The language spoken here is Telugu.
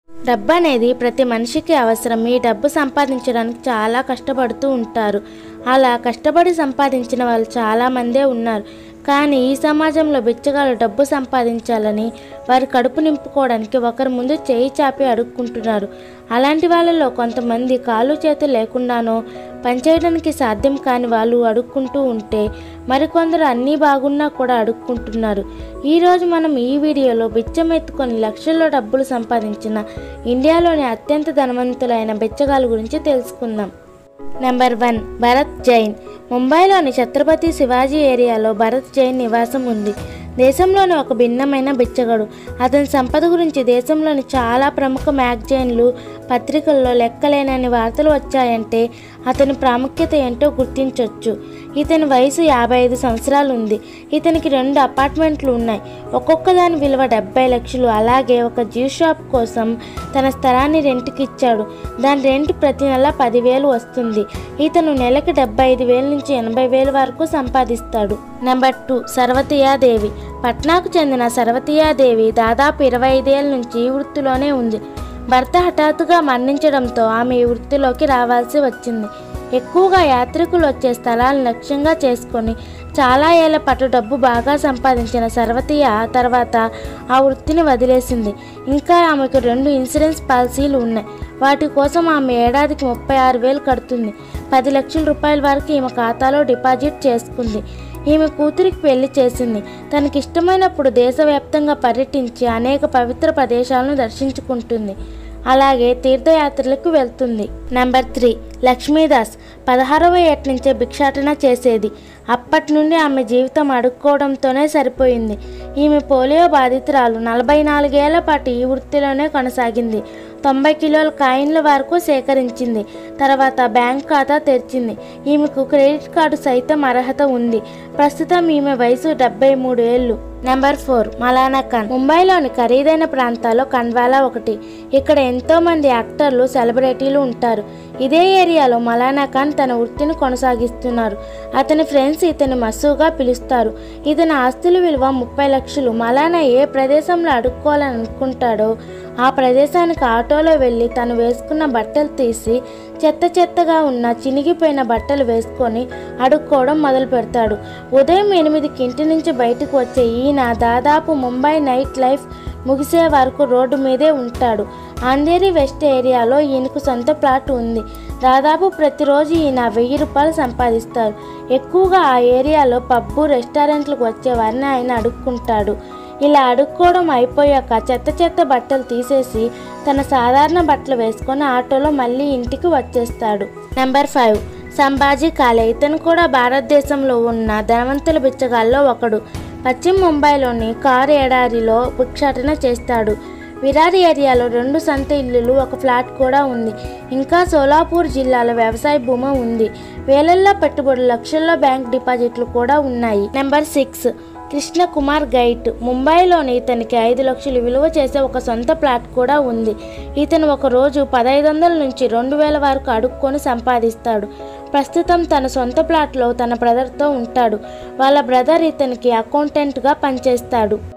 డబ్బు అనేది ప్రతి మనిషికి అవసరం ఈ డబ్బు సంపాదించడానికి చాలా కష్టపడుతూ ఉంటారు అలా కష్టపడి సంపాదించిన వాళ్ళు చాలామందే ఉన్నారు కానీ ఈ సమాజంలో బిచ్చగాళ్ళు డబ్బు సంపాదించాలని వారి కడుపు నింపుకోవడానికి ఒకరి ముందు చేయి చాపి అడుక్కుంటున్నారు అలాంటి వాళ్ళలో కొంతమంది కాలు చేతులు లేకుండానో పనిచేయడానికి సాధ్యం కాని వాళ్ళు అడుక్కుంటూ ఉంటే మరికొందరు అన్నీ బాగున్నా కూడా అడుక్కుంటున్నారు ఈరోజు మనం ఈ వీడియోలో బిచ్చం ఎత్తుకొని లక్షల్లో డబ్బులు సంపాదించిన ఇండియాలోని అత్యంత ధనవంతులైన బిచ్చగాళ్ళ గురించి తెలుసుకుందాం నెంబర్ వన్ భరత్ జైన్ ముంబైలోని ఛత్రపతి శివాజీ ఏరియాలో భరత్ జైన్ నివాసం ఉంది దేశంలోని ఒక భిన్నమైన బిచ్చగాడు అతని సంపద గురించి దేశంలోని చాలా ప్రముఖ మ్యాగజైన్లు పత్రికల్లో లెక్కలేనని వార్తలు వచ్చాయంటే అతని ప్రాముఖ్యత ఏంటో గుర్తించవచ్చు ఇతని వయసు యాభై ఐదు సంవత్సరాలు ఉంది ఇతనికి రెండు అపార్ట్మెంట్లు ఉన్నాయి ఒక్కొక్క దాని విలువ డెబ్బై లక్షలు అలాగే ఒక జ్యూస్ షాప్ కోసం తన స్థలాన్ని రెంట్కి ఇచ్చాడు దాని రెంట్ ప్రతి నెల పదివేలు వస్తుంది ఇతను నెలకి డెబ్బై ఐదు వేల నుంచి ఎనభై వేల వరకు సంపాదిస్తాడు నెంబర్ టూ సర్వతియాదేవి పట్నాకు చెందిన సర్వతియాదేవి దాదాపు ఇరవై ఐదేళ్ల నుంచి ఈ వృత్తిలోనే ఉంది భర్త హఠాత్తుగా మరణించడంతో ఆమె ఈ వృత్తిలోకి రావాల్సి వచ్చింది ఎక్కువగా యాత్రికులు వచ్చే స్థలాలను లక్ష్యంగా చేసుకొని చాలా ఏళ్ల పాటు డబ్బు బాగా సంపాదించిన సర్వతీయ ఆ తర్వాత ఆ వృత్తిని వదిలేసింది ఇంకా ఆమెకు రెండు ఇన్సూరెన్స్ పాలసీలు ఉన్నాయి వాటి కోసం ఆమె ఏడాదికి ముప్పై ఆరు వేలు కడుతుంది పది లక్షల రూపాయల వరకు ఈమె ఖాతాలో డిపాజిట్ చేసుకుంది ఈమె కూతురికి పెళ్లి చేసింది తనకి ఇష్టమైనప్పుడు దేశవ్యాప్తంగా పర్యటించి అనేక పవిత్ర ప్రదేశాలను దర్శించుకుంటుంది అలాగే తీర్థయాత్రలకు వెళ్తుంది నెంబర్ త్రీ లక్ష్మీదాస్ పదహారవ ఏట నుంచే భిక్షాటన చేసేది అప్పటి నుండి ఆమె జీవితం అడుక్కోవడంతోనే సరిపోయింది ఈమె పోలియో బాధితురాలు నలభై నాలుగేళ్ల పాటు ఈ వృత్తిలోనే కొనసాగింది తొంభై కిలోల కాయిన్ల వరకు సేకరించింది తర్వాత బ్యాంక్ ఖాతా తెరిచింది ఈమెకు క్రెడిట్ కార్డు సైతం అర్హత ఉంది ప్రస్తుతం ఈమె వయసు డెబ్బై మూడు ఏళ్ళు నెంబర్ ఫోర్ మలానా ఖాన్ ముంబైలోని ఖరీదైన ప్రాంతాల్లో కన్వాలా ఒకటి ఇక్కడ ఎంతో మంది యాక్టర్లు సెలబ్రిటీలు ఉంటారు ఇదే ఏరియాలో మలానా ఖాన్ తన వృత్తిని కొనసాగిస్తున్నారు అతని ఫ్రెండ్స్ ఇతని మస్సుగా పిలుస్తారు ఇతని ఆస్తుల విలువ ముప్పై లక్షలు మలానా ఏ ప్రదేశంలో అడుక్కోవాలని అనుకుంటాడో ఆ ప్రదేశానికి ఆటోలో వెళ్ళి తను వేసుకున్న బట్టలు తీసి చెత్త చెత్తగా ఉన్న చినిగిపోయిన బట్టలు వేసుకొని అడుక్కోవడం మొదలు పెడతాడు ఉదయం ఎనిమిదికి ఇంటి నుంచి బయటకు వచ్చే ఈయన దాదాపు ముంబై నైట్ లైఫ్ ముగిసే వరకు రోడ్డు మీదే ఉంటాడు అంధేరి వెస్ట్ ఏరియాలో ఈయనకు సొంత ప్లాట్ ఉంది దాదాపు ప్రతిరోజు ఈయన వెయ్యి రూపాయలు సంపాదిస్తారు ఎక్కువగా ఆ ఏరియాలో పబ్బు రెస్టారెంట్లకు వచ్చే వారిని ఆయన అడుక్కుంటాడు ఇలా అడుక్కోవడం అయిపోయాక చెత్త చెత్త బట్టలు తీసేసి తన సాధారణ బట్టలు వేసుకొని ఆటోలో మళ్ళీ ఇంటికి వచ్చేస్తాడు నెంబర్ ఫైవ్ సంభాజీ కాలే ఇతను కూడా భారతదేశంలో ఉన్న ధనవంతుల బిచ్చగాల్లో ఒకడు పశ్చిమ ముంబైలోని కార్ ఎడారిలో భిక్షాటన చేస్తాడు విరార్ ఏరియాలో రెండు సంత ఇల్లులు ఒక ఫ్లాట్ కూడా ఉంది ఇంకా సోలాపూర్ జిల్లాలో వ్యవసాయ భూమి ఉంది వేలల్లో పెట్టుబడులు లక్షల్లో బ్యాంక్ డిపాజిట్లు కూడా ఉన్నాయి నెంబర్ సిక్స్ కృష్ణ కుమార్ గైట్ ముంబైలోని ఇతనికి ఐదు లక్షలు విలువ చేసే ఒక సొంత ప్లాట్ కూడా ఉంది ఇతను ఒక రోజు పదహైదు వందల నుంచి రెండు వేల వరకు అడుక్కొని సంపాదిస్తాడు ప్రస్తుతం తన సొంత ప్లాట్లో తన బ్రదర్తో ఉంటాడు వాళ్ళ బ్రదర్ ఇతనికి అకౌంటెంట్గా పనిచేస్తాడు